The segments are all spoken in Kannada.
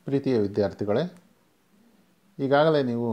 ಪ್ರೀತಿಯ ವಿದ್ಯಾರ್ಥಿಗಳೇ ಈಗಾಗಲೇ ನೀವು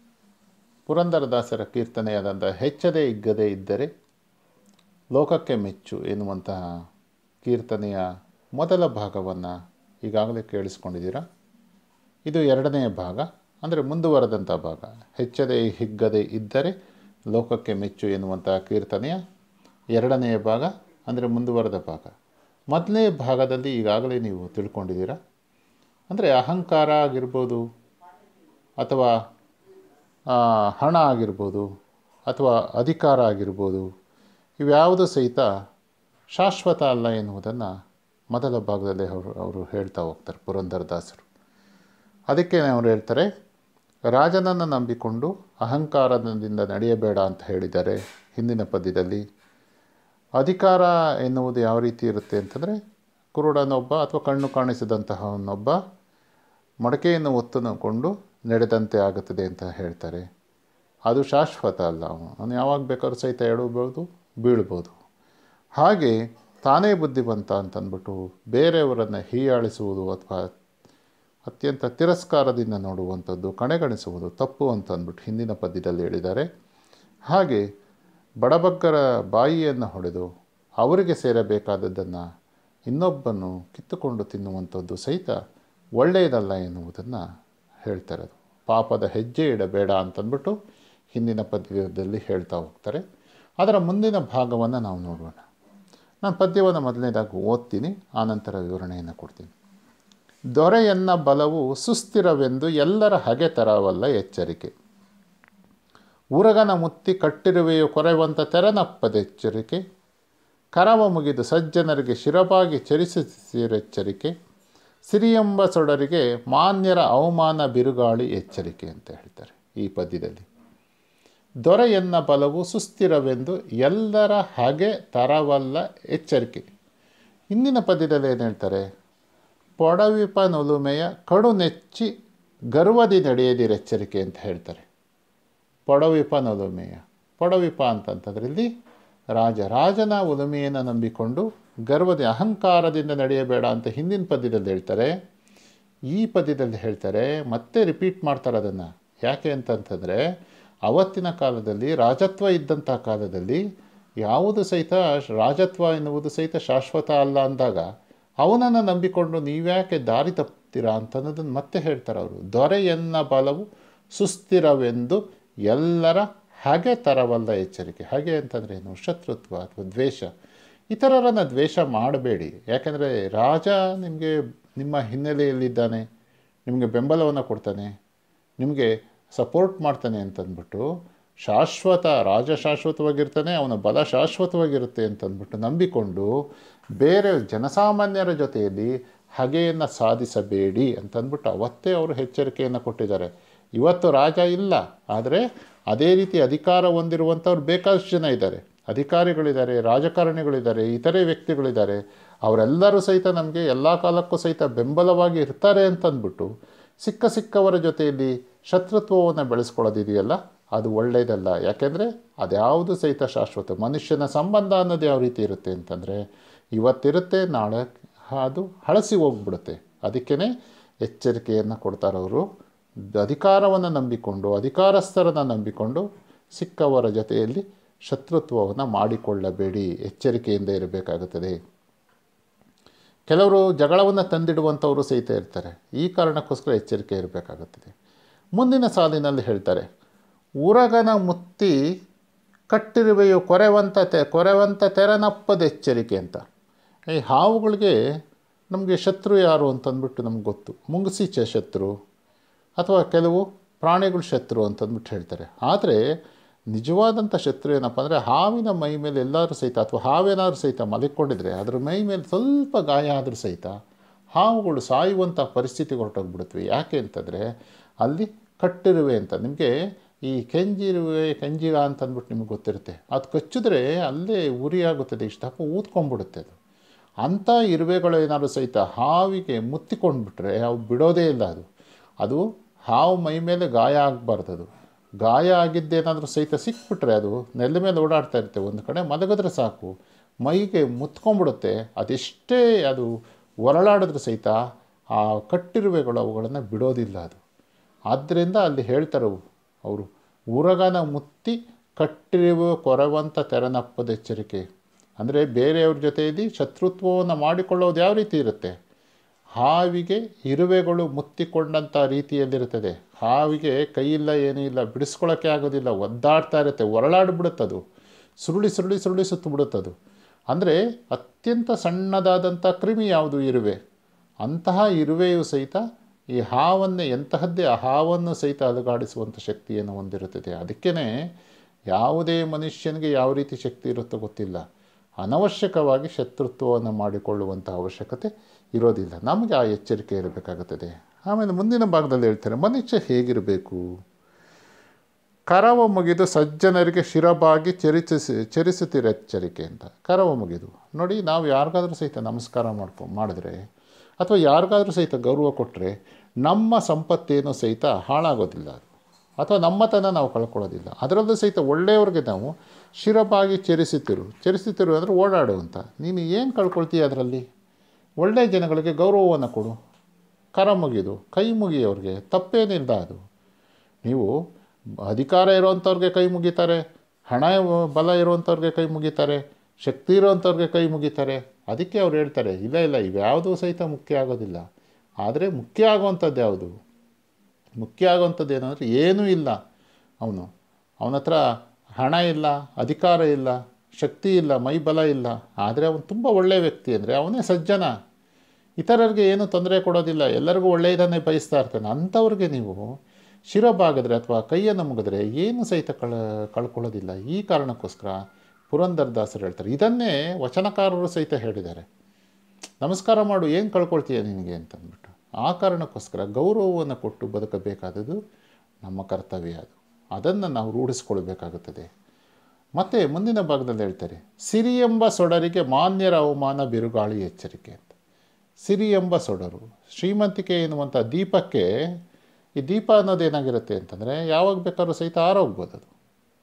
ಪುರಂದರದಾಸರ ಕೀರ್ತನೆಯಾದಂಥ ಹೆಚ್ಚದೆ ಇಗ್ಗದೆ ಇದ್ದರೆ ಲೋಕಕ್ಕೆ ಮೆಚ್ಚು ಎನ್ನುವಂತಹ ಕೀರ್ತನೆಯ ಮೊದಲ ಭಾಗವನ್ನು ಈಗಾಗಲೇ ಕೇಳಿಸ್ಕೊಂಡಿದ್ದೀರಾ ಇದು ಎರಡನೆಯ ಭಾಗ ಅಂದರೆ ಮುಂದುವರೆದಂಥ ಭಾಗ ಹೆಚ್ಚದೆ ಹಿಗ್ಗದೆ ಇದ್ದರೆ ಲೋಕಕ್ಕೆ ಮೆಚ್ಚು ಎನ್ನುವಂತಹ ಕೀರ್ತನೆಯ ಎರಡನೆಯ ಭಾಗ ಅಂದರೆ ಮುಂದುವರೆದ ಭಾಗ ಮೊದಲನೇ ಭಾಗದಲ್ಲಿ ಈಗಾಗಲೇ ನೀವು ತಿಳ್ಕೊಂಡಿದ್ದೀರಾ ಅಂದರೆ ಅಹಂಕಾರ ಆಗಿರ್ಬೋದು ಅಥವಾ ಆ, ಹಣ ಆಗಿರ್ಬೋದು ಅಥವಾ ಅಧಿಕಾರ ಆಗಿರ್ಬೋದು ಇವ್ಯಾವುದು ಸಹಿತ ಶಾಶ್ವತ ಅಲ್ಲ ಎನ್ನುವುದನ್ನು ಮೊದಲ ಭಾಗದಲ್ಲಿ ಅವರು ಅವರು ಹೇಳ್ತಾ ಹೋಗ್ತಾರೆ ಪುರಂದರದಾಸರು ಅದಕ್ಕೆ ಅವರು ಹೇಳ್ತಾರೆ ರಾಜನನ್ನು ನಂಬಿಕೊಂಡು ಅಹಂಕಾರದಿಂದ ನಡೆಯಬೇಡ ಅಂತ ಹೇಳಿದ್ದಾರೆ ಹಿಂದಿನ ಪದ್ಯದಲ್ಲಿ ಅಧಿಕಾರ ಎನ್ನುವುದು ಯಾವ ರೀತಿ ಇರುತ್ತೆ ಅಂತಂದರೆ ಕುರುಡನೊಬ್ಬ ಅಥವಾ ಕಣ್ಣು ಕಾಣಿಸಿದಂತಹವನೊಬ್ಬ ಮಡಕೆಯನ್ನು ಒತ್ತುಕೊಂಡು ನಡೆದಂತೆ ಆಗುತ್ತದೆ ಅಂತ ಹೇಳ್ತಾರೆ ಅದು ಶಾಶ್ವತ ಅಲ್ಲ ಅವನು ಅವನು ಯಾವಾಗ ಬೇಕಾದ್ರೂ ಸಹಿತ ಎಡಬಹುದು ಬೀಳ್ಬೋದು ಹಾಗೆ ತಾನೇ ಬುದ್ಧಿವಂತ ಅಂತಂದ್ಬಿಟ್ಟು ಬೇರೆಯವರನ್ನು ಹೀಯಾಳಿಸುವುದು ಅಥವಾ ಅತ್ಯಂತ ತಿರಸ್ಕಾರದಿಂದ ನೋಡುವಂಥದ್ದು ಕಡೆಗಣಿಸುವುದು ತಪ್ಪು ಅಂತ ಅಂದ್ಬಿಟ್ಟು ಹಿಂದಿನ ಪದ್ಯದಲ್ಲಿ ಹೇಳಿದ್ದಾರೆ ಹಾಗೆ ಬಡಬಗ್ಗರ ಬಾಯಿಯನ್ನು ಹೊಡೆದು ಅವರಿಗೆ ಸೇರಬೇಕಾದದ್ದನ್ನು ಇನ್ನೊಬ್ಬನು ಕಿತ್ತುಕೊಂಡು ತಿನ್ನುವಂಥದ್ದು ಸಹಿತ ಒಳ್ಳೆಯದಲ್ಲ ಎನ್ನುವುದನ್ನು ಹೇಳ್ತಾರೆ ಅದು ಪಾಪದ ಹೆಜ್ಜೆ ಇಡಬೇಡ ಅಂತಂದ್ಬಿಟ್ಟು ಹಿಂದಿನ ಪದ್ಯದಲ್ಲಿ ಹೇಳ್ತಾ ಹೋಗ್ತಾರೆ ಅದರ ಮುಂದಿನ ಭಾಗವನ್ನು ನಾವು ನೋಡೋಣ ನಾನು ಪದ್ಯವನ್ನು ಮೊದಲನೇದಾಗಿ ಓದ್ತೀನಿ ಆನಂತರ ವಿವರಣೆಯನ್ನು ಕೊಡ್ತೀನಿ ದೊರೆಯನ್ನ ಬಲವು ಸುಸ್ಥಿರವೆಂದು ಎಲ್ಲರ ಹಗೆ ತರವಲ್ಲ ಎಚ್ಚರಿಕೆ ಉರಗನ ಮುತ್ತಿ ಕಟ್ಟಿರುವೆಯು ಕೊರೆಯುವಂಥ ತೆರನಪ್ಪದೆಚ್ಚರಿಕೆ ಕರವ ಮುಗಿದು ಸಜ್ಜನರಿಗೆ ಶಿರಬಾಗಿ ಚರಿಸಿರೆಚ್ಚರಿಕೆ ಸಿರಿಯೆಂಬ ಸೊಡರಿಗೆ ಮಾನ್ಯರ ಅವಮಾನ ಬಿರುಗಾಳಿ ಎಚ್ಚರಿಕೆ ಅಂತ ಹೇಳ್ತಾರೆ ಈ ಪದ್ಯದಲ್ಲಿ ದೊರೆಯನ್ನ ಬಲವು ಸುಸ್ಥಿರವೆಂದು ಎಲ್ಲರ ಹಾಗೆ ತರವಲ್ಲ ಎಚ್ಚರಿಕೆ ಹಿಂದಿನ ಪದ್ಯದಲ್ಲಿ ಏನು ಹೇಳ್ತಾರೆ ಪೊಡವಿಪ ನೊಲುಮೆಯ ಕಡು ನೆಚ್ಚಿ ಗರ್ವದಿ ನಡೆಯದಿರ ಎಚ್ಚರಿಕೆ ಅಂತ ಹೇಳ್ತಾರೆ ಪೊಡವಿಪ ನೊಲುಮೆಯ ಪೊಡವಿಪ ಅಂತಂತಂದ್ರೆ ಇಲ್ಲಿ ರಾಜ ರಾಜನ ಒಲುಮೆಯನ್ನು ನಂಬಿಕೊಂಡು ಗರ್ವದ ಅಹಂಕಾರದಿಂದ ನಡೆಯಬೇಡ ಅಂತ ಹಿಂದಿನ ಪದ್ಯದಲ್ಲಿ ಹೇಳ್ತಾರೆ ಈ ಪದ್ಯದಲ್ಲಿ ಹೇಳ್ತಾರೆ ಮತ್ತೆ ರಿಪೀಟ್ ಮಾಡ್ತಾರೆ ಅದನ್ನು ಯಾಕೆ ಅಂತಂತಂದರೆ ಅವತ್ತಿನ ಕಾಲದಲ್ಲಿ ರಾಜತ್ವ ಇದ್ದಂಥ ಕಾಲದಲ್ಲಿ ಯಾವುದು ಸಹಿತ ರಾಜತ್ವ ಎನ್ನುವುದು ಸಹಿತ ಶಾಶ್ವತ ಅಲ್ಲ ಅಂದಾಗ ಅವನನ್ನು ನಂಬಿಕೊಂಡು ನೀವ್ಯಾಕೆ ದಾರಿ ತಪ್ತೀರಾ ಅಂತನ್ನೋದನ್ನು ಮತ್ತೆ ಹೇಳ್ತಾರೆ ಅವರು ದೊರೆಯನ್ನ ಬಲವು ಸುಸ್ಥಿರವೆಂದು ಎಲ್ಲರ ಹಾಗೆ ತರವಲ್ಲ ಎಚ್ಚರಿಕೆ ಹಾಗೆ ಅಂತಂದರೆ ಏನು ಶತ್ರುತ್ವ ಅಥವಾ ದ್ವೇಷ ಇತರರನ್ನು ದ್ವೇಷ ಮಾಡಬೇಡಿ ಯಾಕೆಂದರೆ ರಾಜ ನಿಮಗೆ ನಿಮ್ಮ ಹಿನ್ನೆಲೆಯಲ್ಲಿದ್ದಾನೆ ನಿಮಗೆ ಬೆಂಬಲವನ್ನು ಕೊಡ್ತಾನೆ ನಿಮಗೆ ಸಪೋರ್ಟ್ ಮಾಡ್ತಾನೆ ಅಂತಂದ್ಬಿಟ್ಟು ಶಾಶ್ವತ ರಾಜ ಶಾಶ್ವತವಾಗಿರ್ತಾನೆ ಅವನ ಬಲ ಶಾಶ್ವತವಾಗಿರುತ್ತೆ ಅಂತಂದ್ಬಿಟ್ಟು ನಂಬಿಕೊಂಡು ಬೇರೆ ಜನಸಾಮಾನ್ಯರ ಜೊತೆಯಲ್ಲಿ ಹಗೆಯನ್ನು ಸಾಧಿಸಬೇಡಿ ಅಂತಂದ್ಬಿಟ್ಟು ಅವತ್ತೇ ಅವರು ಎಚ್ಚರಿಕೆಯನ್ನು ಕೊಟ್ಟಿದ್ದಾರೆ ಇವತ್ತು ರಾಜ ಇಲ್ಲ ಆದರೆ ಅದೇ ರೀತಿ ಅಧಿಕಾರ ಹೊಂದಿರುವಂಥವ್ರು ಬೇಕಾದಷ್ಟು ಜನ ಇದ್ದಾರೆ ಅಧಿಕಾರಿಗಳಿದ್ದಾರೆ ರಾಜಕಾರಣಿಗಳಿದ್ದಾರೆ ಇತರೆ ವ್ಯಕ್ತಿಗಳಿದ್ದಾರೆ ಅವರೆಲ್ಲರೂ ಸಹಿತ ನಮಗೆ ಎಲ್ಲ ಕಾಲಕ್ಕೂ ಸಹಿತ ಬೆಂಬಲವಾಗಿ ಇರ್ತಾರೆ ಅಂತಂದ್ಬಿಟ್ಟು ಸಿಕ್ಕ ಸಿಕ್ಕವರ ಜೊತೆಯಲ್ಲಿ ಶತ್ರುತ್ವವನ್ನು ಬೆಳೆಸ್ಕೊಳ್ಳೋದಿದೆಯಲ್ಲ ಅದು ಒಳ್ಳೆಯದಲ್ಲ ಯಾಕೆಂದರೆ ಅದ್ಯಾವುದು ಸಹಿತ ಶಾಶ್ವತ ಮನುಷ್ಯನ ಸಂಬಂಧ ಅನ್ನೋದು ಯಾವ ರೀತಿ ಇರುತ್ತೆ ಅಂತಂದರೆ ಇವತ್ತಿರುತ್ತೆ ನಾಳೆ ಅದು ಹಳಸಿ ಹೋಗ್ಬಿಡುತ್ತೆ ಅದಕ್ಕೇ ಎಚ್ಚರಿಕೆಯನ್ನು ಕೊಡ್ತಾರವರು ಅಧಿಕಾರವನ್ನು ನಂಬಿಕೊಂಡು ಅಧಿಕಾರಸ್ಥರನ್ನು ನಂಬಿಕೊಂಡು ಸಿಕ್ಕವರ ಜೊತೆಯಲ್ಲಿ ಶತ್ರುತ್ವವನ್ನು ಮಾಡಿಕೊಳ್ಳಬೇಡಿ ಎಚ್ಚರಿಕೆಯಿಂದ ಇರಬೇಕಾಗುತ್ತದೆ ಕೆಲವರು ಜಗಳವನ್ನು ತಂದಿಡುವಂಥವರು ಸಹಿತ ಇರ್ತಾರೆ ಈ ಕಾರಣಕ್ಕೋಸ್ಕರ ಎಚ್ಚರಿಕೆ ಇರಬೇಕಾಗುತ್ತದೆ ಮುಂದಿನ ಸಾಲಿನಲ್ಲಿ ಹೇಳ್ತಾರೆ ಉರಗನ ಮುತ್ತಿ ಕಟ್ಟಿರುವೆಯು ಕೊರೆವಂತ ತೆ ಕೊರೆವಂತ ತೆರನಪ್ಪದ ಎಚ್ಚರಿಕೆ ಅಂತ ಈ ಹಾವುಗಳಿಗೆ ನಮಗೆ ಶತ್ರು ಯಾರು ಅಂತಂದ್ಬಿಟ್ಟು ನಮ್ಗೆ ಗೊತ್ತು ಮುಂಗುಸೀಚ ಶತ್ರು ಅಥವಾ ಕೆಲವು ಪ್ರಾಣಿಗಳು ಶತ್ರು ಅಂತಂದ್ಬಿಟ್ಟು ಹೇಳ್ತಾರೆ ಆದರೆ ನಿಜವಾದಂಥ ಶತ್ರು ಏನಪ್ಪ ಅಂದರೆ ಹಾವಿನ ಮೈ ಮೇಲೆ ಎಲ್ಲರೂ ಸಹಿತ ಅಥವಾ ಹಾವೇನಾದ್ರೂ ಸಹಿತ ಮಲಿಕೊಂಡಿದ್ರೆ ಅದ್ರ ಮೈ ಮೇಲೆ ಸ್ವಲ್ಪ ಗಾಯ ಆದರೂ ಸಹಿತ ಹಾವುಗಳು ಸಾಯುವಂಥ ಪರಿಸ್ಥಿತಿ ಹೊರಟೋಗ್ಬಿಡುತ್ತವೆ ಯಾಕೆ ಅಂತಂದರೆ ಅಲ್ಲಿ ಕಟ್ಟಿರುವೆ ಅಂತ ನಿಮಗೆ ಈ ಕೆಂಜಿರುವೆ ಕೆಂಜಿಗ ಅಂತಂದ್ಬಿಟ್ಟು ನಿಮಗೆ ಗೊತ್ತಿರುತ್ತೆ ಅದು ಕಚ್ಚಿದ್ರೆ ಅಲ್ಲೇ ಉರಿ ಆಗುತ್ತದೆ ಇಷ್ಟು ದಪ್ಪ ಊದ್ಕೊಂಡ್ಬಿಡುತ್ತೆ ಅದು ಅಂಥ ಇರುವೆಗಳು ಏನಾದ್ರು ಸಹಿತ ಹಾವಿಗೆ ಮುತ್ತಿಕೊಂಡ್ಬಿಟ್ರೆ ಅವು ಬಿಡೋದೇ ಇಲ್ಲ ಅದು ಅದು ಹಾವು ಮೈ ಮೇಲೆ ಗಾಯ ಆಗಬಾರ್ದು ಅದು ಗಾಯ ಆಗಿದ್ದೇನಾದರೂ ಸಹಿತ ಸಿಕ್ಬಿಟ್ರೆ ಅದು ನೆಲ ಮೇಲೆ ಓಡಾಡ್ತಾ ಇರುತ್ತೆ ಒಂದು ಕಡೆ ಮಲಗಿದ್ರೆ ಸಾಕು ಮೈಗೆ ಮುತ್ಕೊಂಡ್ಬಿಡುತ್ತೆ ಅದೆಷ್ಟೇ ಅದು ಹೊರಳಾಡಿದ್ರೆ ಸಹಿತ ಆ ಕಟ್ಟಿರುವೆಗಳು ಅವುಗಳನ್ನು ಬಿಡೋದಿಲ್ಲ ಅದು ಆದ್ದರಿಂದ ಅಲ್ಲಿ ಹೇಳ್ತಾರೆ ಅವರು ಉರಗನ ಮುತ್ತಿ ಕಟ್ಟಿರುವ ಕೊರವಂತ ತೆರನಪ್ಪದ ಎಚ್ಚರಿಕೆ ಅಂದರೆ ಬೇರೆಯವ್ರ ಜೊತೆಯಲ್ಲಿ ಶತ್ರುತ್ವವನ್ನು ಮಾಡಿಕೊಳ್ಳೋದು ಯಾವ ರೀತಿ ಇರುತ್ತೆ ಹಾವಿಗೆ ಇರುವೆಗಳು ಮುತ್ತಿಕೊಂಡಂಥ ರೀತಿಯಲ್ಲಿರುತ್ತದೆ ಹಾವಿಗೆ ಕೈಯಿಲ್ಲ ಏನೂ ಇಲ್ಲ ಬಿಡಿಸ್ಕೊಳ್ಳೋಕ್ಕೆ ಆಗೋದಿಲ್ಲ ಒದ್ದಾಡ್ತಾ ಇರುತ್ತೆ ಹೊರಳಾಡ್ಬಿಡುತ್ತದು ಸುರುಳಿ ಸುರುಳಿ ಸುರುಳಿ ಸುತ್ತು ಬಿಡುತ್ತದು ಅಂದರೆ ಅತ್ಯಂತ ಸಣ್ಣದಾದಂಥ ಕ್ರಿಮಿ ಯಾವುದು ಇರುವೆ ಅಂತಹ ಇರುವೆಯು ಸಹಿತ ಈ ಹಾವನ್ನೇ ಎಂತಹದ್ದೇ ಆ ಹಾವನ್ನು ಸಹಿತ ಅಲುಗಾಡಿಸುವಂಥ ಶಕ್ತಿಯನ್ನು ಹೊಂದಿರುತ್ತದೆ ಅದಕ್ಕೇ ಯಾವುದೇ ಮನುಷ್ಯನಿಗೆ ಯಾವ ರೀತಿ ಶಕ್ತಿ ಇರುತ್ತೋ ಗೊತ್ತಿಲ್ಲ ಅನವಶ್ಯಕವಾಗಿ ಶತ್ರುತ್ವವನ್ನು ಮಾಡಿಕೊಳ್ಳುವಂಥ ಅವಶ್ಯಕತೆ ಇರೋದಿಲ್ಲ ನಮಗೆ ಆ ಎಚ್ಚರಿಕೆ ಇರಬೇಕಾಗುತ್ತದೆ ಆಮೇಲೆ ಮುಂದಿನ ಭಾಗದಲ್ಲಿ ಹೇಳ್ತಾರೆ ಮನುಷ್ಯ ಹೇಗಿರಬೇಕು ಕರವ ಮುಗಿದು ಸಜ್ಜನರಿಗೆ ಶಿರಬಾಗಿ ಚರಿಸಿಸಿ ಚರಿಸುತ್ತಿರ ಎಚ್ಚರಿಕೆ ಅಂತ ಕರವ ಮುಗಿದು ನೋಡಿ ನಾವು ಯಾರಿಗಾದ್ರೂ ಸಹಿತ ನಮಸ್ಕಾರ ಮಾಡ್ಕೊ ಮಾಡಿದ್ರೆ ಅಥವಾ ಯಾರಿಗಾದ್ರೂ ಸಹಿತ ಗೌರವ ಕೊಟ್ಟರೆ ನಮ್ಮ ಸಂಪತ್ತೇನು ಸಹಿತ ಹಾಳಾಗೋದಿಲ್ಲ ಅದು ಅಥವಾ ನಮ್ಮತನ ನಾವು ಕಳ್ಕೊಳ್ಳೋದಿಲ್ಲ ಅದರಲ್ಲೂ ಸಹಿತ ಒಳ್ಳೆಯವ್ರಿಗೆ ನಾವು ಶಿರಬಾಗಿ ಚರಿಸುತ್ತಿರು ಚರಿಸುತ್ತಿರು ಅಂದರೆ ಓಡಾಡು ಅಂತ ನೀನು ಏನು ಕಳ್ಕೊಳ್ತೀಯ ಅದರಲ್ಲಿ ಒಳ್ಳೆಯ ಜನಗಳಿಗೆ ಗೌರವವನ್ನು ಕೊಡು ಕರ ಮುಗಿದು ಕೈ ಮುಗಿ ಅವ್ರಿಗೆ ತಪ್ಪೇನಿಲ್ಲ ಅದು ನೀವು ಅಧಿಕಾರ ಇರೋವಂಥವ್ರಿಗೆ ಕೈ ಮುಗಿತಾರೆ ಹಣ ಬಲ ಇರುವಂಥವ್ರಿಗೆ ಕೈ ಮುಗಿತಾರೆ ಶಕ್ತಿ ಇರೋವಂಥವ್ರಿಗೆ ಕೈ ಮುಗಿತಾರೆ ಅದಕ್ಕೆ ಅವ್ರು ಹೇಳ್ತಾರೆ ಇಲ್ಲ ಇಲ್ಲ ಇವ್ಯಾವುದೂ ಸಹಿತ ಮುಖ್ಯ ಆಗೋದಿಲ್ಲ ಆದರೆ ಮುಖ್ಯ ಆಗುವಂಥದ್ದು ಯಾವುದು ಮುಖ್ಯ ಆಗುವಂಥದ್ದು ಏನಂದರೆ ಏನೂ ಇಲ್ಲ ಅವನು ಅವನ ಹತ್ರ ಹಣ ಇಲ್ಲ ಅಧಿಕಾರ ಇಲ್ಲ ಶಕ್ತಿ ಇಲ್ಲ ಮೈ ಬಲ ಇಲ್ಲ ಆದರೆ ಅವನು ತುಂಬ ಒಳ್ಳೆಯ ವ್ಯಕ್ತಿ ಅಂದರೆ ಅವನೇ ಸಜ್ಜನ ಇತರರಿಗೆ ಏನು ತೊಂದರೆ ಕೊಡೋದಿಲ್ಲ ಎಲ್ಲರಿಗೂ ಒಳ್ಳೆಯದನ್ನೇ ಬಯಸ್ತಾ ಇರ್ತಾನೆ ಅಂಥವ್ರಿಗೆ ನೀವು ಶಿರಬಾಗಿದ್ರೆ ಅಥವಾ ಕೈಯನ್ನು ಮುಗಿದ್ರೆ ಏನು ಸಹಿತ ಕಳ ಕಳ್ಕೊಳ್ಳೋದಿಲ್ಲ ಈ ಕಾರಣಕ್ಕೋಸ್ಕರ ಪುರಂದರದಾಸರು ಹೇಳ್ತಾರೆ ಇದನ್ನೇ ವಚನಕಾರರು ಸಹಿತ ಹೇಳಿದ್ದಾರೆ ನಮಸ್ಕಾರ ಮಾಡು ಏನು ಕಳ್ಕೊಳ್ತೀಯ ನಿನಗೆ ಅಂತಂದ್ಬಿಟ್ಟು ಆ ಕಾರಣಕ್ಕೋಸ್ಕರ ಗೌರವವನ್ನು ಕೊಟ್ಟು ಬದುಕಬೇಕಾದದ್ದು ನಮ್ಮ ಕರ್ತವ್ಯ ಅದು ಅದನ್ನು ನಾವು ರೂಢಿಸ್ಕೊಳ್ಬೇಕಾಗುತ್ತದೆ ಮತ್ತು ಮುಂದಿನ ಭಾಗದಲ್ಲಿ ಹೇಳ್ತಾರೆ ಸಿರಿ ಎಂಬ ಸೊಡರಿಗೆ ಮಾನ್ಯರ ಅವಮಾನ ಬಿರುಗಾಳಿ ಎಚ್ಚರಿಕೆ ಅಂತ ಸಿರಿ ಎಂಬ ಸೊಡರು ಶ್ರೀಮಂತಿಕೆ ಎನ್ನುವಂಥ ದೀಪಕ್ಕೆ ಈ ದೀಪ ಅನ್ನೋದು ಏನಾಗಿರುತ್ತೆ ಅಂತಂದರೆ ಯಾವಾಗ ಬೇಕಾದ್ರೂ ಸಹಿತ ಆರೋಗ್ಬೋದು ಅದು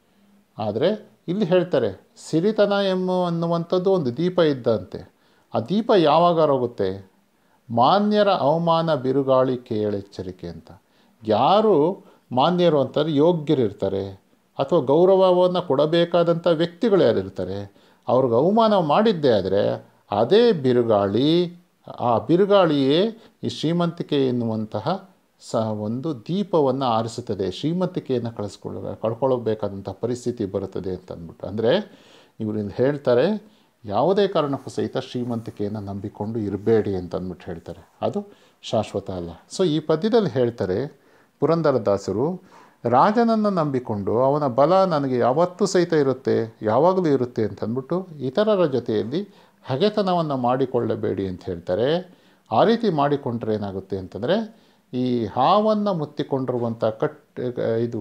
ಆದರೆ ಇಲ್ಲಿ ಹೇಳ್ತಾರೆ ಸಿರಿತನ ಎಂಬ ಅನ್ನುವಂಥದ್ದು ಒಂದು ದೀಪ ಇದ್ದಂತೆ ಆ ದೀಪ ಯಾವಾಗ ಆರೋಗುತ್ತೆ ಮಾನ್ಯರ ಅವಮಾನ ಬಿರುಗಾಳಿ ಕೇಳೆಚ್ಚರಿಕೆ ಅಂತ ಯಾರು ಮಾನ್ಯರು ಅಂತಾರೆ ಯೋಗ್ಯರಿರ್ತಾರೆ ಅಥವಾ ಗೌರವವನ್ನು ಕೊಡಬೇಕಾದಂಥ ವ್ಯಕ್ತಿಗಳು ಯಾರಿರ್ತಾರೆ ಅವ್ರಿಗೆ ಅವಮಾನ ಮಾಡಿದ್ದೇ ಆದರೆ ಅದೇ ಬಿರುಗಾಳಿ ಆ ಬಿರುಗಾಳಿಯೇ ಈ ಶ್ರೀಮಂತಿಕೆ ಎನ್ನುವಂತಹ ಸ ಒಂದು ದೀಪವನ್ನು ಆರಿಸುತ್ತದೆ ಶ್ರೀಮಂತಿಕೆಯನ್ನು ಕಳಿಸ್ಕೊಳ್ಳ ಕಳ್ಕೊಳ್ಳಬೇಕಾದಂಥ ಪರಿಸ್ಥಿತಿ ಬರುತ್ತದೆ ಅಂತ ಅಂದ್ಬಿಟ್ಟು ಅಂದರೆ ಇವರಿಂದ ಹೇಳ್ತಾರೆ ಯಾವುದೇ ಕಾರಣಕ್ಕೂ ಸಹಿತ ಶ್ರೀಮಂತಿಕೆಯನ್ನು ನಂಬಿಕೊಂಡು ಇರಬೇಡಿ ಅಂತ ಅಂದ್ಬಿಟ್ಟು ಹೇಳ್ತಾರೆ ಅದು ಶಾಶ್ವತ ಅಲ್ಲ ಸೊ ಈ ಪದ್ಯದಲ್ಲಿ ಹೇಳ್ತಾರೆ ಪುರಂದರದಾಸರು ರಾಜನನ್ನು ನಂಬಿಕೊಂಡು ಅವನ ಬಲ ನನಗೆ ಯಾವತ್ತೂ ಸಹಿತ ಇರುತ್ತೆ ಯಾವಾಗಲೂ ಇರುತ್ತೆ ಅಂತ ಅಂದ್ಬಿಟ್ಟು ಇತರರ ಜೊತೆಯಲ್ಲಿ ಹಗೆತನವನ್ನು ಮಾಡಿಕೊಳ್ಳಬೇಡಿ ಅಂತ ಹೇಳ್ತಾರೆ ಆ ರೀತಿ ಮಾಡಿಕೊಂಡ್ರೆ ಏನಾಗುತ್ತೆ ಅಂತಂದರೆ ಈ ಹಾವನ್ನು ಮುತ್ತಿಕೊಂಡಿರುವಂಥ ಕಟ್ ಇದು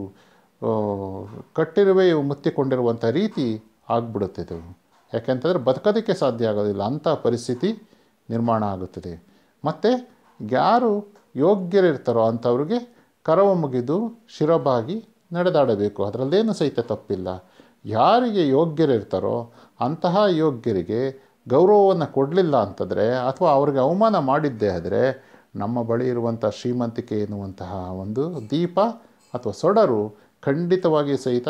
ಕಟ್ಟಿರುವೆ ಮುತ್ತಿಕೊಂಡಿರುವಂಥ ರೀತಿ ಆಗ್ಬಿಡುತ್ತೆ ಇದು ಯಾಕೆಂತಂದರೆ ಬದುಕೋದಕ್ಕೆ ಸಾಧ್ಯ ಆಗೋದಿಲ್ಲ ಅಂಥ ಪರಿಸ್ಥಿತಿ ನಿರ್ಮಾಣ ಆಗುತ್ತದೆ ಮತ್ತು ಯಾರು ಯೋಗ್ಯರಿರ್ತಾರೋ ಅಂಥವ್ರಿಗೆ ಕರವ ಮುಗಿದು ಶಿರಬಾಗಿ ನಡೆದಾಡಬೇಕು ಅದರಲ್ಲೇನು ಸಹಿತ ತಪ್ಪಿಲ್ಲ ಯಾರಿಗೆ ಯೋಗ್ಯರಿರ್ತಾರೋ ಅಂತಹ ಯೋಗ್ಯರಿಗೆ ಗೌರವವನ್ನು ಕೊಡಲಿಲ್ಲ ಅಂತಂದರೆ ಅಥವಾ ಅವ್ರಿಗೆ ಅವಮಾನ ಮಾಡಿದ್ದೇ ಆದರೆ ನಮ್ಮ ಬಳಿ ಇರುವಂಥ ಶ್ರೀಮಂತಿಕೆ ಎನ್ನುವಂತಹ ಒಂದು ದೀಪ ಅಥವಾ ಸೊಡರು ಖಂಡಿತವಾಗಿ ಸಹಿತ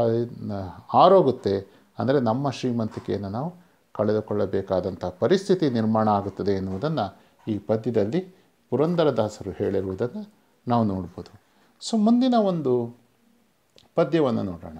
ಆರೋಗುತ್ತೆ ಅಂದರೆ ನಮ್ಮ ಶ್ರೀಮಂತಿಕೆಯನ್ನು ನಾವು ಕಳೆದುಕೊಳ್ಳಬೇಕಾದಂಥ ಪರಿಸ್ಥಿತಿ ನಿರ್ಮಾಣ ಆಗುತ್ತದೆ ಎನ್ನುವುದನ್ನು ಈ ಪದ್ಯದಲ್ಲಿ ಪುರಂದರದಾಸರು ಹೇಳಿರುವುದನ್ನು ನಾವು ನೋಡ್ಬೋದು ಸೊ ಮುಂದಿನ ಒಂದು ಪದ್ಯವನ್ನು ನೋಡೋಣ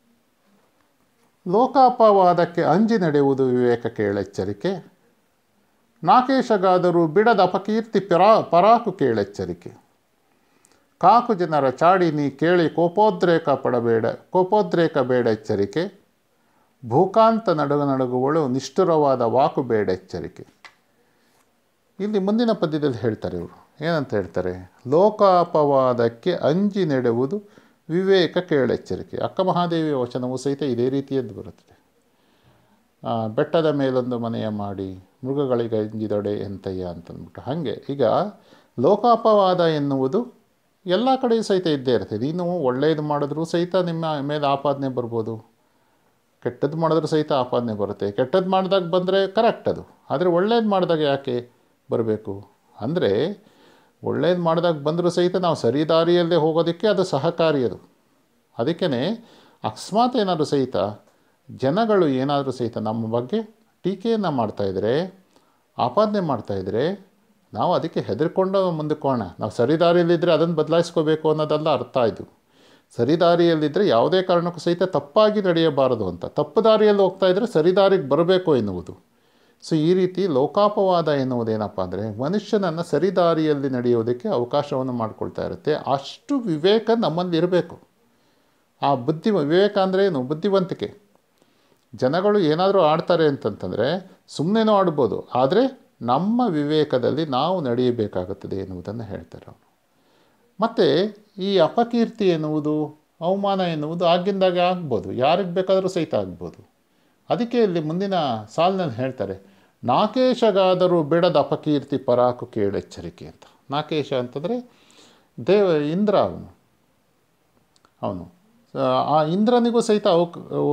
ಲೋಕಾಪವಾದಕ್ಕೆ ಅಂಜಿ ನಡೆಯುವುದು ವಿವೇಕ ಕೇಳೆಚ್ಚರಿಕೆ ನಾಕೇಶಗಾದರೂ ಬಿಡದ ಅಪಕೀರ್ತಿ ಪರಾ ಪರಾಕು ಕೇಳೆಚ್ಚರಿಕೆ ಕಾಕು ಜನರ ಚಾಡಿ ನೀ ಕೇಳಿ ಕೋಪೋದ್ರೇಕ ಪಡಬೇಡ ಕೋಪೋದ್ರೇಕ ಬೇಡ ಎಚ್ಚರಿಕೆ ಭೂಕಾಂತ ನಡುಗು ನಡುಗುವಳು ನಿಷ್ಠುರವಾದ ವಾಕು ಬೇಡ ಎಚ್ಚರಿಕೆ ಇಲ್ಲಿ ಮುಂದಿನ ಪದ್ಯದಲ್ಲಿ ಹೇಳ್ತಾರೆ ಇವರು ಏನಂತ ಹೇಳ್ತಾರೆ ಲೋಕಾಪವಾದಕ್ಕೆ ಅಂಜಿ ನೆಡುವುದು ವಿವೇಕ ಕೇಳೆಚ್ಚರಿಕೆ ಅಕ್ಕ ಮಹಾದೇವಿಯ ವಚನವೂ ಸಹಿತ ಇದೇ ರೀತಿಯದ್ದು ಬರುತ್ತದೆ ಬೆಟ್ಟದ ಮೇಲೊಂದು ಮನೆಯ ಮಾಡಿ ಮೃಗಗಳಿಗೆ ಅಂಜಿದೊಡೆ ಎಂತಯ್ಯ ಅಂತಂದ್ಬಿಟ್ಟು ಹಾಗೆ ಈಗ ಲೋಕಾಪವಾದ ಎನ್ನುವುದು ಎಲ್ಲ ಕಡೆಯೂ ಸಹಿತ ಇದ್ದೇ ಇರುತ್ತೆ ನೀನು ಒಳ್ಳೆಯದು ಮಾಡಿದ್ರೂ ಸಹಿತ ನಿಮ್ಮ ಮೇಲೆ ಆಪಾದನೆ ಬರ್ಬೋದು ಕೆಟ್ಟದ್ದು ಮಾಡಿದ್ರೂ ಸಹಿತ ಆಪಾದನೆ ಬರುತ್ತೆ ಕೆಟ್ಟದ್ದು ಮಾಡಿದಾಗ ಬಂದರೆ ಕರೆಕ್ಟ್ ಅದು ಆದರೆ ಒಳ್ಳೇದು ಮಾಡಿದಾಗ ಯಾಕೆ ಬರಬೇಕು ಅಂದರೆ ಒಳ್ಳೇದು ಮಾಡಿದಾಗ ಬಂದರೂ ಸಹಿತ ನಾವು ಸರಿ ದಾರಿಯಲ್ಲೇ ಹೋಗೋದಕ್ಕೆ ಅದು ಸಹಕಾರಿ ಅದು ಅದಕ್ಕೇ ಅಕಸ್ಮಾತ್ ಏನಾದರೂ ಸಹಿತ ಜನಗಳು ಏನಾದರೂ ಸಹಿತ ನಮ್ಮ ಬಗ್ಗೆ ಟೀಕೆಯನ್ನು ಮಾಡ್ತಾಯಿದ್ರೆ ಆಪಾದನೆ ಮಾಡ್ತಾಯಿದ್ರೆ ನಾವು ಅದಕ್ಕೆ ಹೆದರ್ಕೊಂಡು ಮುಂದಕ್ಕೆ ಹೋಗೋಣ ನಾವು ಸರಿ ದಾರಿಯಲ್ಲಿದ್ದರೆ ಅದನ್ನು ಬದಲಾಯಿಸ್ಕೋಬೇಕು ಅನ್ನೋದಲ್ಲ ಅರ್ಥ ಇದು ಸರಿ ದಾರಿಯಲ್ಲಿದ್ದರೆ ಯಾವುದೇ ಕಾರಣಕ್ಕೂ ಸಹಿತ ತಪ್ಪಾಗಿ ನಡೆಯಬಾರದು ಅಂತ ತಪ್ಪು ದಾರಿಯಲ್ಲಿ ಹೋಗ್ತಾ ಇದ್ದರೆ ಸರಿ ದಾರಿಗೆ ಬರಬೇಕು ಎನ್ನುವುದು ಸೊ ಈ ರೀತಿ ಲೋಕಾಪವಾದ ಎನ್ನುವುದೇನಪ್ಪ ಅಂದರೆ ಮನುಷ್ಯನನ್ನು ಸರಿ ದಾರಿಯಲ್ಲಿ ನಡೆಯೋದಕ್ಕೆ ಅವಕಾಶವನ್ನು ಮಾಡಿಕೊಳ್ತಾ ಇರುತ್ತೆ ಅಷ್ಟು ವಿವೇಕ ನಮ್ಮಲ್ಲಿ ಇರಬೇಕು ಆ ಬುದ್ಧಿ ವಿವೇಕ ಅಂದರೆ ಏನು ಬುದ್ಧಿವಂತಿಕೆ ಜನಗಳು ಏನಾದರೂ ಆಡ್ತಾರೆ ಅಂತಂತಂದರೆ ಸುಮ್ಮನೆನೂ ಆಡ್ಬೋದು ಆದರೆ ನಮ್ಮ ವಿವೇಕದಲ್ಲಿ ನಾವು ನಡೆಯಬೇಕಾಗುತ್ತದೆ ಎನ್ನುವುದನ್ನು ಹೇಳ್ತಾರೆ ಅವರು ಮತ್ತು ಈ ಅಪಕೀರ್ತಿ ಎನ್ನುವುದು ಅವಮಾನ ಎನ್ನುವುದು ಆಗಿಂದಾಗೆ ಆಗ್ಬೋದು ಯಾರಿಗೆ ಬೇಕಾದರೂ ಸಹಿತ ಆಗ್ಬೋದು ಅದಕ್ಕೆ ಇಲ್ಲಿ ಮುಂದಿನ ಸಾಲಿನಲ್ಲಿ ಹೇಳ್ತಾರೆ ನಾಕೇಶಗಾದರೂ ಬಿಡದ ಅಪಕೀರ್ತಿ ಪರಾಕು ಕೇಳೆಚ್ಚರಿಕೆ ಅಂತ ನಾಕೇಶ ಅಂತಂದರೆ ದೇವ ಇಂದ್ರ ಅವನು ಅವನು ಆ ಇಂದ್ರನಿಗೂ ಸಹಿತ ಅವ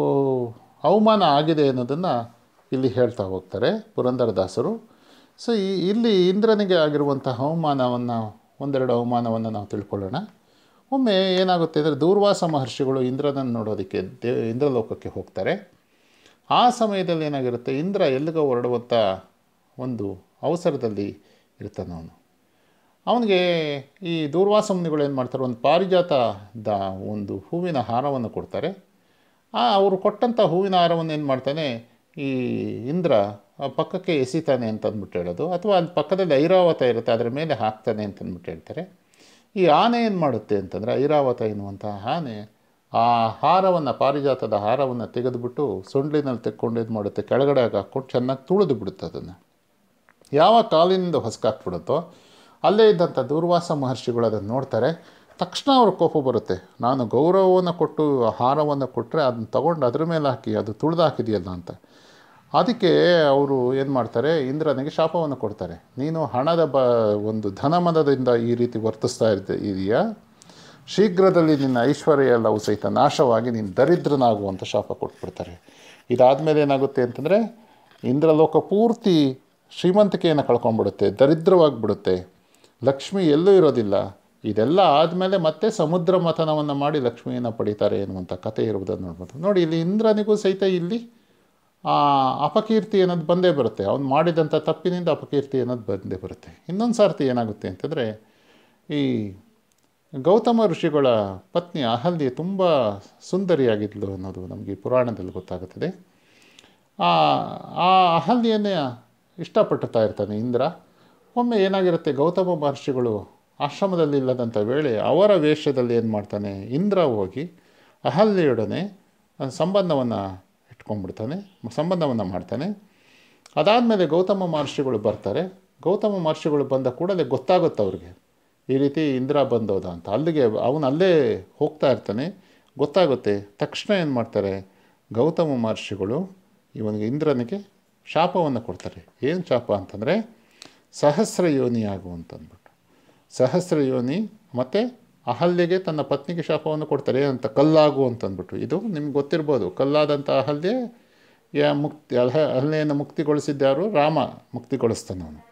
ಅವಮಾನ ಆಗಿದೆ ಅನ್ನೋದನ್ನು ಇಲ್ಲಿ ಹೇಳ್ತಾ ಹೋಗ್ತಾರೆ ಪುರಂದರದಾಸರು ಸೊ ಈ ಇಲ್ಲಿ ಇಂದ್ರನಿಗೆ ಆಗಿರುವಂತಹ ಅವಮಾನವನ್ನು ಒಂದೆರಡು ಅವಮಾನವನ್ನು ನಾವು ತಿಳ್ಕೊಳ್ಳೋಣ ಒಮ್ಮೆ ಏನಾಗುತ್ತೆ ಅಂದರೆ ದೂರ್ವಾಸ ಮಹರ್ಷಿಗಳು ಇಂದ್ರನನ್ನು ನೋಡೋದಕ್ಕೆ ದೇ ಇಂದ್ರಲೋಕಕ್ಕೆ ಹೋಗ್ತಾರೆ ಆ ಸಮಯದಲ್ಲಿ ಏನಾಗಿರುತ್ತೆ ಇಂದ್ರ ಎಲ್ಲಿಗೋ ಹೊರಡುವಂಥ ಒಂದು ಅವಸರದಲ್ಲಿ ಇರ್ತಾನೆ ಅವನು ಅವನಿಗೆ ಈ ದೂರ್ವಾಸ ಮುನಿಗಳು ಏನು ಮಾಡ್ತಾರೆ ಒಂದು ಪಾರಿಜಾತದ ಒಂದು ಹೂವಿನ ಹಾರವನ್ನು ಕೊಡ್ತಾರೆ ಆ ಅವರು ಕೊಟ್ಟಂಥ ಹೂವಿನ ಹಾರವನ್ನು ಏನು ಮಾಡ್ತಾನೆ ಈ ಇಂದ್ರ ಆ ಪಕ್ಕಕ್ಕೆ ಎಸಿತಾನೆ ಅಂತ ಅಂದ್ಬಿಟ್ಟು ಹೇಳೋದು ಅಥವಾ ಅಲ್ಲಿ ಪಕ್ಕದಲ್ಲಿ ಐರಾವತ ಇರುತ್ತೆ ಅದರ ಮೇಲೆ ಹಾಕ್ತಾನೆ ಅಂತ ಅಂದ್ಬಿಟ್ಟು ಹೇಳ್ತಾರೆ ಈ ಆನೆ ಏನು ಮಾಡುತ್ತೆ ಅಂತಂದರೆ ಐರಾವತ ಎನ್ನುವಂಥ ಆನೆ ಆ ಹಾರವನ್ನು ಪಾರಿಜಾತದ ಹಾರವನ್ನು ತೆಗೆದುಬಿಟ್ಟು ಸೊಂಡ್ಲಿನಲ್ಲಿ ತೆಕ್ಕೊಂಡು ಇದು ಮಾಡುತ್ತೆ ಕೆಳಗಡೆ ಹಾಕ್ಕೊಂಡು ಚೆನ್ನಾಗಿ ತುಳಿದು ಬಿಡುತ್ತೆ ಅದನ್ನು ಯಾವ ಕಾಲಿನಿಂದ ಹೊಸಕಾಕ್ಬಿಡುತ್ತೋ ಅಲ್ಲೇ ಇದ್ದಂಥ ದೂರ್ವಾಸ ಮಹರ್ಷಿಗಳು ಅದನ್ನು ನೋಡ್ತಾರೆ ತಕ್ಷಣ ಅವ್ರ ಕೋಪ ಬರುತ್ತೆ ನಾನು ಗೌರವವನ್ನು ಕೊಟ್ಟು ಹಾರವನ್ನು ಕೊಟ್ಟರೆ ಅದನ್ನ ತೊಗೊಂಡು ಅದ್ರ ಮೇಲೆ ಹಾಕಿ ಅದು ತುಳಿದು ಹಾಕಿದೆಯಲ್ಲ ಅಂತ ಅದಕ್ಕೆ ಅವರು ಏನು ಮಾಡ್ತಾರೆ ಇಂದ್ರನಿಗೆ ಶಾಪವನ್ನು ಕೊಡ್ತಾರೆ ನೀನು ಹಣದ ಬ ಒಂದು ಧನಮದದಿಂದ ಈ ರೀತಿ ವರ್ತಿಸ್ತಾ ಇರ್ತ ಇದೆಯಾ ಶೀಘ್ರದಲ್ಲಿ ನಿನ್ನ ಐಶ್ವರ್ಯ ಎಲ್ಲವೂ ಸಹಿತ ನಾಶವಾಗಿ ನೀನು ದರಿದ್ರನಾಗುವಂಥ ಶಾಪ ಕೊಟ್ಬಿಡ್ತಾರೆ ಇದಾದಮೇಲೆ ಏನಾಗುತ್ತೆ ಅಂತಂದರೆ ಇಂದ್ರಲೋಕ ಪೂರ್ತಿ ಶ್ರೀಮಂತಿಕೆಯನ್ನು ಕಳ್ಕೊಂಡ್ಬಿಡುತ್ತೆ ದರಿದ್ರವಾಗಿಬಿಡುತ್ತೆ ಲಕ್ಷ್ಮಿ ಎಲ್ಲೂ ಇರೋದಿಲ್ಲ ಇದೆಲ್ಲ ಆದಮೇಲೆ ಮತ್ತೆ ಸಮುದ್ರ ಮಥನವನ್ನು ಮಾಡಿ ಲಕ್ಷ್ಮಿಯನ್ನು ಪಡಿತಾರೆ ಎನ್ನುವಂಥ ಕಥೆ ಇರುವುದನ್ನು ನೋಡ್ಬೋದು ನೋಡಿ ಇಲ್ಲಿ ಇಂದ್ರನಿಗೂ ಸಹಿತ ಇಲ್ಲಿ ಆ ಅಪಕೀರ್ತಿ ಅನ್ನೋದು ಬಂದೇ ಬರುತ್ತೆ ಅವನು ಮಾಡಿದಂಥ ತಪ್ಪಿನಿಂದ ಅಪಕೀರ್ತಿ ಅನ್ನೋದು ಬಂದೇ ಬರುತ್ತೆ ಇನ್ನೊಂದು ಸಾರ್ತಿ ಏನಾಗುತ್ತೆ ಅಂತಂದರೆ ಈ ಗೌತಮ ಋಷಿಗಳ ಪತ್ನಿ ಅಹಲ್ಯ ತುಂಬ ಸುಂದರಿಯಾಗಿದ್ಲು ಅನ್ನೋದು ನಮಗೆ ಪುರಾಣದಲ್ಲಿ ಗೊತ್ತಾಗುತ್ತದೆ ಆ ಆ ಅಹಲ್ಯನ್ನೇ ಇಷ್ಟಪಡ್ತಾ ಇರ್ತಾನೆ ಇಂದ್ರ ಒಮ್ಮೆ ಏನಾಗಿರುತ್ತೆ ಗೌತಮ ಮಹರ್ಷಿಗಳು ಆಶ್ರಮದಲ್ಲಿ ಇಲ್ಲದಂಥ ವೇಳೆ ಅವರ ವೇಷದಲ್ಲಿ ಏನು ಮಾಡ್ತಾನೆ ಇಂದ್ರ ಹೋಗಿ ಅಹಲ್ಯೆಯೊಡನೆ ಸಂಬಂಧವನ್ನು ಇಟ್ಕೊಂಡ್ಬಿಡ್ತಾನೆ ಸಂಬಂಧವನ್ನು ಮಾಡ್ತಾನೆ ಅದಾದಮೇಲೆ ಗೌತಮ ಮಹರ್ಷಿಗಳು ಬರ್ತಾರೆ ಗೌತಮ ಮಹರ್ಷಿಗಳು ಬಂದ ಕೂಡಲೇ ಗೊತ್ತಾಗುತ್ತೆ ಅವ್ರಿಗೆ ಈ ರೀತಿ ಇಂದ್ರ ಬಂದೋದ ಅಂತ ಅಲ್ಲಿಗೆ ಅವನು ಅಲ್ಲೇ ಹೋಗ್ತಾ ಇರ್ತಾನೆ ಗೊತ್ತಾಗುತ್ತೆ ತಕ್ಷಣ ಏನು ಮಾಡ್ತಾರೆ ಗೌತಮ ಮಹರ್ಷಿಗಳು ಇವನಿಗೆ ಇಂದ್ರನಿಗೆ ಶಾಪವನ್ನು ಕೊಡ್ತಾರೆ ಏನು ಶಾಪ ಅಂತಂದರೆ ಸಹಸ್ರ ಯೋನಿ ಆಗು ಅಂತಂದ್ಬಿಟ್ಟು ಸಹಸ್ರ ಯೋನಿ ಮತ್ತು ಅಹಲ್ಯೆಗೆ ತನ್ನ ಪತ್ನಿಗೆ ಶಾಪವನ್ನು ಕೊಡ್ತಾರೆ ಏನಂತ ಕಲ್ಲಾಗು ಅಂತಂದ್ಬಿಟ್ಟು ಇದು ನಿಮ್ಗೆ ಗೊತ್ತಿರ್ಬೋದು ಕಲ್ಲಾದಂಥ ಅಹಲ್ಯೆ ಯಾ ಮುಕ್ತಿ ಅಹ ಅಹಲ್ಯೆಯನ್ನು ಮುಕ್ತಿಗೊಳಿಸಿದ್ದ್ಯಾರು ರಾಮ ಮುಕ್ತಿಗೊಳಿಸ್ತಾನೆ ಅವನು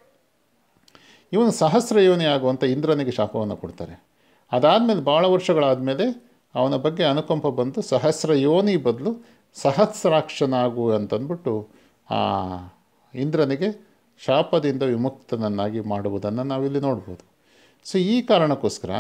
ಇವನು ಸಹಸ್ರ ಯೋನಿ ಆಗುವಂಥ ಇಂದ್ರನಿಗೆ ಶಾಪವನ್ನು ಕೊಡ್ತಾರೆ ಅದಾದಮೇಲೆ ಭಾಳ ವರ್ಷಗಳಾದಮೇಲೆ ಅವನ ಬಗ್ಗೆ ಅನುಕಂಪ ಬಂದು ಸಹಸ್ರ ಯೋನಿ ಬದಲು ಸಹಸ್ರಾಕ್ಷನಾಗು ಅಂತಂದ್ಬಿಟ್ಟು ಆ ಇಂದ್ರನಿಗೆ ಶಾಪದಿಂದ ವಿಮುಕ್ತನನ್ನಾಗಿ ಮಾಡುವುದನ್ನು ನಾವಿಲ್ಲಿ ನೋಡ್ಬೋದು ಸೊ ಈ ಕಾರಣಕ್ಕೋಸ್ಕರ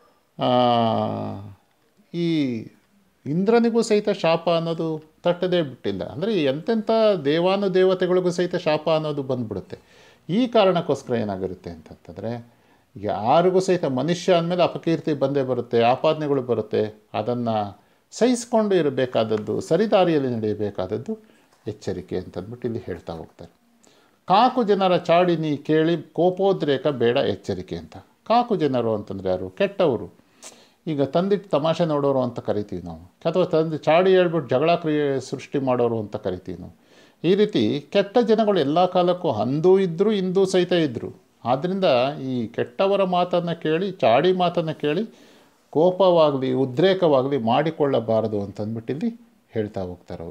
ಈ ಇಂದ್ರನಿಗೂ ಸಹಿತ ಶಾಪ ಅನ್ನೋದು ತಟ್ಟದೇ ಬಿಟ್ಟಿಲ್ಲ ಅಂದರೆ ಎಂತೆಂಥ ದೇವಾನುದೇವತೆಗಳಿಗೂ ಸಹಿತ ಶಾಪ ಅನ್ನೋದು ಬಂದ್ಬಿಡುತ್ತೆ ಈ ಕಾರಣಕ್ಕೋಸ್ಕರ ಏನಾಗಿರುತ್ತೆ ಅಂತಂತಂದರೆ ಯಾರಿಗೂ ಸಹಿತ ಮನುಷ್ಯ ಅಂದಮೇಲೆ ಅಪಕೀರ್ತಿ ಬಂದೇ ಬರುತ್ತೆ ಆಪಾದನೆಗಳು ಬರುತ್ತೆ ಅದನ್ನು ಸಹಿಸ್ಕೊಂಡು ಇರಬೇಕಾದದ್ದು ಸರಿದಾರಿಯಲ್ಲಿ ನಡೆಯಬೇಕಾದದ್ದು ಎಚ್ಚರಿಕೆ ಅಂತಂದ್ಬಿಟ್ಟು ಇಲ್ಲಿ ಹೇಳ್ತಾ ಹೋಗ್ತಾರೆ ಕಾಕು ಜನರ ಚಾಡಿ ನೀ ಕೇಳಿ ಕೋಪೋದ್ರೇಕ ಬೇಡ ಎಚ್ಚರಿಕೆ ಅಂತ ಕಾಕು ಜನರು ಅಂತಂದರೆ ಯಾರು ಕೆಟ್ಟವರು ಈಗ ತಂದಿಟ್ಟು ತಮಾಷೆ ನೋಡೋರು ಅಂತ ಕರಿತೀವಿ ನಾವು ಅಥವಾ ತಂದು ಚಾಡಿ ಹೇಳ್ಬಿಟ್ಟು ಜಗಳ ಕ್ರಿಯೆ ಸೃಷ್ಟಿ ಮಾಡೋರು ಅಂತ ಕರಿತೀವಿ ನಾವು ಈ ರೀತಿ ಕೆಟ್ಟ ಜನಗಳು ಎಲ್ಲ ಕಾಲಕ್ಕೂ ಅಂದೂ ಇದ್ದರು ಇಂದೂ ಸಹಿತ ಇದ್ದರು ಆದ್ದರಿಂದ ಈ ಕೆಟ್ಟವರ ಮಾತನ್ನು ಕೇಳಿ ಚಾಡಿ ಮಾತನ್ನು ಕೇಳಿ ಕೋಪವಾಗಲಿ ಉದ್ರೇಕವಾಗಲಿ ಮಾಡಿಕೊಳ್ಳಬಾರದು ಅಂತಂದ್ಬಿಟ್ಟು ಇಲ್ಲಿ ಹೇಳ್ತಾ ಹೋಗ್ತಾರೆ ಅವರು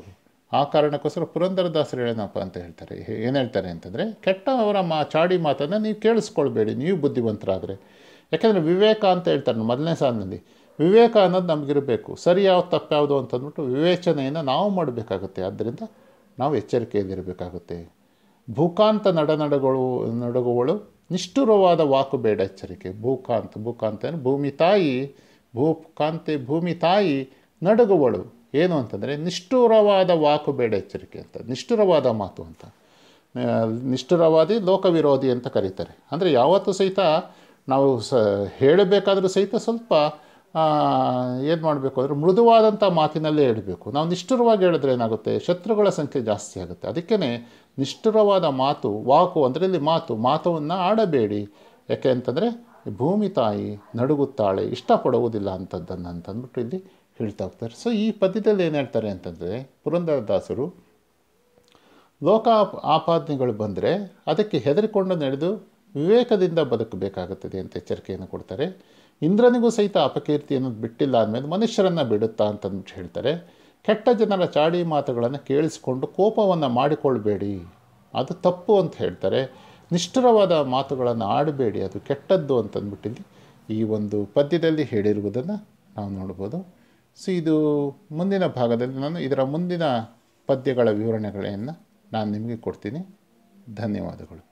ಆ ಕಾರಣಕ್ಕೋಸ್ಕರ ಪುರಂದರದಾಸರು ಹೇಳೇನಪ್ಪ ಅಂತ ಹೇಳ್ತಾರೆ ಏನು ಹೇಳ್ತಾರೆ ಅಂತಂದರೆ ಕೆಟ್ಟವರ ಮಾ ಚಾಡಿ ಮಾತನ್ನು ನೀವು ಕೇಳಿಸ್ಕೊಳ್ಬೇಡಿ ನೀವು ಬುದ್ಧಿವಂತರಾದರೆ ಯಾಕೆಂದರೆ ವಿವೇಕ ಅಂತ ಹೇಳ್ತಾರೆ ಮೊದಲನೇ ಸಾಲಿನಲ್ಲಿ ವಿವೇಕ ಅನ್ನೋದು ನಮಗಿರಬೇಕು ಸರಿ ಯಾವ್ದು ತಪ್ಪು ಯಾವುದು ಅಂತಂದ್ಬಿಟ್ಟು ವಿವೇಚನೆಯನ್ನು ನಾವು ಮಾಡಬೇಕಾಗುತ್ತೆ ಆದ್ದರಿಂದ ನಾವು ಎಚ್ಚರಿಕೆಯಲ್ಲಿರಬೇಕಾಗುತ್ತೆ ಭೂಕಾಂತ ನಡನಡಗಳು ನಡುಗುವಳು ನಿಷ್ಠುರವಾದ ವಾಕು ಬೇಡ ಎಚ್ಚರಿಕೆ ಭೂಕಾಂತ ಭೂಕಾಂತ ಅಂದರೆ ಭೂಮಿ ತಾಯಿ ಭೂಕಾಂತೆ ಭೂಮಿ ತಾಯಿ ನಡುಗುವಳು ಏನು ಅಂತಂದರೆ ನಿಷ್ಠುರವಾದ ವಾಕು ಬೇಡ ಎಚ್ಚರಿಕೆ ಅಂತ ನಿಷ್ಠುರವಾದ ಮಾತು ಅಂತ ಆ, ನಿಷ್ಠುರವಾದಿ ಲೋಕವಿರೋಧಿ ಅಂತ ಕರೀತಾರೆ ಅಂದರೆ ಯಾವತ್ತೂ ಸಹಿತ ನಾವು ಸ ಹೇಳಬೇಕಾದ್ರೂ ಸಹಿತ ಸ್ವಲ್ಪ ಏನು ಮಾಡಬೇಕು ಅಂದರೆ ಮೃದುವಾದಂಥ ಮಾತಿನಲ್ಲೇ ಹೇಳಬೇಕು ನಾವು ನಿಷ್ಠುರವಾಗಿ ಹೇಳಿದ್ರೆ ಏನಾಗುತ್ತೆ ಶತ್ರುಗಳ ಸಂಖ್ಯೆ ಜಾಸ್ತಿ ಆಗುತ್ತೆ ಅದಕ್ಕೇ ನಿಷ್ಠುರವಾದ ಮಾತು ವಾಕು ಅಂದರೆ ಇಲ್ಲಿ ಮಾತು ಮಾತವನ್ನು ಆಡಬೇಡಿ ಯಾಕೆ ಅಂತಂದರೆ ಭೂಮಿ ತಾಯಿ ನಡುಗುತ್ತಾಳೆ ಇಷ್ಟಪಡುವುದಿಲ್ಲ ಅಂಥದ್ದನ್ನು ಅಂತಂದ್ಬಿಟ್ಟು ಇಲ್ಲಿ ಹೇಳ್ತಾ ಹೋಗ್ತಾರೆ ಸೊ ಈ ಪದ್ಯದಲ್ಲಿ ಏನು ಹೇಳ್ತಾರೆ ಅಂತಂದರೆ ಪುರಂದರದಾಸರು ಲೋಕ ಆಪಾದನೆಗಳು ಬಂದರೆ ಅದಕ್ಕೆ ಹೆದರಿಕೊಂಡು ನಡೆದು ವಿವೇಕದಿಂದ ಬದುಕಬೇಕಾಗುತ್ತದೆ ಅಂತ ಎಚ್ಚರಿಕೆಯನ್ನು ಕೊಡ್ತಾರೆ ಇಂದ್ರನಿಗೂ ಸಹಿತ ಅಪಕೀರ್ತಿಯನ್ನು ಬಿಟ್ಟಿಲ್ಲ ಅಂದಮೇಲೆ ಮನುಷ್ಯರನ್ನು ಬಿಡುತ್ತಾ ಅಂತಂದ್ಬಿಟ್ಟು ಹೇಳ್ತಾರೆ ಕೆಟ್ಟ ಜನರ ಚಾಡಿ ಮಾತುಗಳನ್ನು ಕೇಳಿಸಿಕೊಂಡು ಕೋಪವನ್ನು ಮಾಡಿಕೊಳ್ಬೇಡಿ ಅದು ತಪ್ಪು ಅಂತ ಹೇಳ್ತಾರೆ ನಿಷ್ಠುರವಾದ ಮಾತುಗಳನ್ನು ಆಡಬೇಡಿ ಅದು ಕೆಟ್ಟದ್ದು ಅಂತಂದ್ಬಿಟ್ಟಿಲ್ಲಿ ಈ ಒಂದು ಪದ್ಯದಲ್ಲಿ ಹೇಳಿರುವುದನ್ನು ನಾವು ನೋಡ್ಬೋದು ಸೊ ಇದು ಮುಂದಿನ ಭಾಗದಲ್ಲಿ ನಾನು ಇದರ ಮುಂದಿನ ಪದ್ಯಗಳ ವಿವರಣೆಗಳನ್ನು ನಾನು ನಿಮಗೆ ಕೊಡ್ತೀನಿ ಧನ್ಯವಾದಗಳು